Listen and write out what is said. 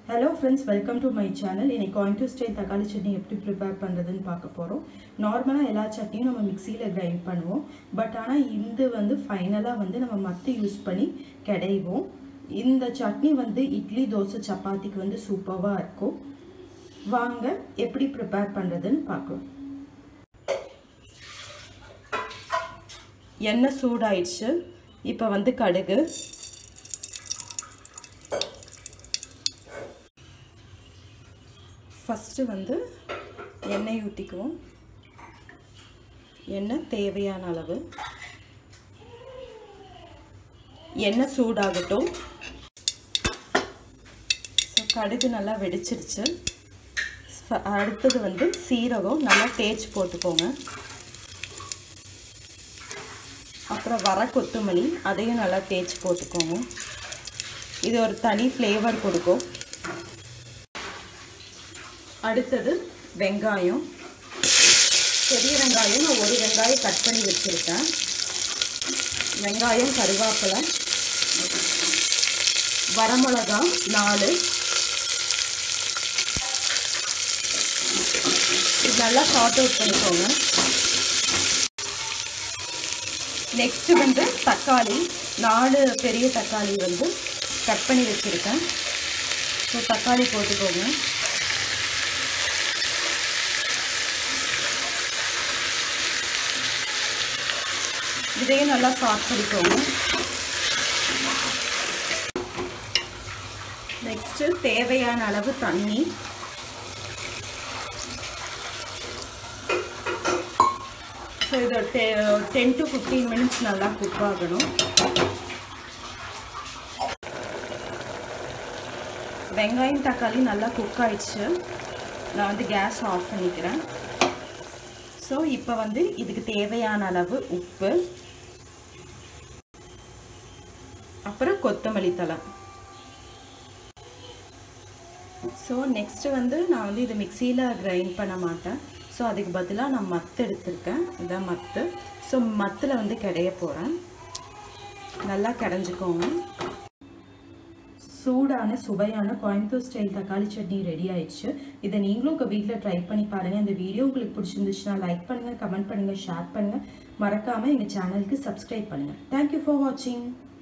hello friends welcome to my channel இன்னைக்கு Coimbatore style தக்காளி சட்னி எப்படி ப்ரிப்பேர் பண்ணுறதுன்னு பார்க்க போகிறோம் நார்மலாக எல்லா சட்னியும் நம்ம மிக்சியில் கிரைண்ட் பண்ணுவோம் பட் ஆனால் இது வந்து ஃபைனலாக வந்து நம்ம மத்து யூஸ் பண்ணி கிடைவோம் இந்த சட்னி வந்து இட்லி தோசை சப்பாத்திக்கு வந்து சூப்பராக இருக்கும் வாங்க எப்படி ப்ரிப்பேர் பண்ணுறதுன்னு பார்க்கலாம் எண்ணெய் சூடாயிடுச்சு இப்போ வந்து கடுகு ஃபஸ்ட்டு வந்து எண்ணெய் ஊற்றிக்குவோம் எண்ணெய் தேவையான அளவு எண்ணெய் சூடாகட்டும் ஸோ கடுகு நல்லா வெடிச்சிருச்சு அடுத்தது வந்து சீரகம் நல்லா தேய்ச்சி போட்டுக்கோங்க அப்புறம் வர கொத்தமல்லி அதையும் நல்லா தேய்ச்சி போட்டுக்கோங்க இது ஒரு தனி ஃப்ளேவர் கொடுக்கும் அடுத்தது வெங்காயம் பெரிய வெங்காயம் நான் ஒரு வெங்காயம் கட் பண்ணி வச்சுருக்கேன் வெங்காயம் கருவேப்பிலை வரமிளகா நாலு இது நல்லா சார்ட் அவுட் பண்ணிக்கோங்க நெக்ஸ்ட்டு வந்து தக்காளி நாலு பெரிய தக்காளி வந்து கட் பண்ணி வச்சுருக்கேன் ஸோ தக்காளி போட்டுக்கோங்க இதையும் நல்லா சாஃப்ட் பண்ணிக்கோங்க நெக்ஸ்ட்டு தேவையான அளவு தண்ணி ஸோ இது டெ டென் டு ஃபிஃப்டீன் மினிட்ஸ் நல்லா குக் ஆகணும் வெங்காயம் தக்காளி நல்லா குக் ஆயிடுச்சு நான் வந்து கேஸ் ஆஃப் பண்ணிக்கிறேன் ஸோ இப்போ வந்து இதுக்கு தேவையான அளவு உப்பு அப்புறம் கொத்தமல்லி தலை ஸோ நெக்ஸ்ட்டு வந்து நான் வந்து இது மிக்சியில் கிரைண்ட் பண்ண மாட்டேன் ஸோ அதுக்கு பதிலாக நான் மத்து எடுத்திருக்கேன் இதான் மத்து ஸோ மத்தில் வந்து கிடைய போகிறேன் நல்லா கிடைஞ்சிக்கோங்க சூடான சுவையான கோயம்புத்தூர் ஸ்டைல் தக்காளி சட்னி ரெடி ஆயிடுச்சு இதை நீங்களும் உங்கள் வீட்டில் ட்ரை பண்ணி பாருங்கள் இந்த வீடியோ உங்களுக்கு பிடிச்சிருந்துச்சுன்னா லைக் பண்ணுங்கள் கமெண்ட் பண்ணுங்கள் ஷேர் பண்ணுங்கள் மறக்காமல் எங்கள் சேனலுக்கு சப்ஸ்கிரைப் பண்ணுங்கள் தேங்க்யூ ஃபார் வாட்சிங்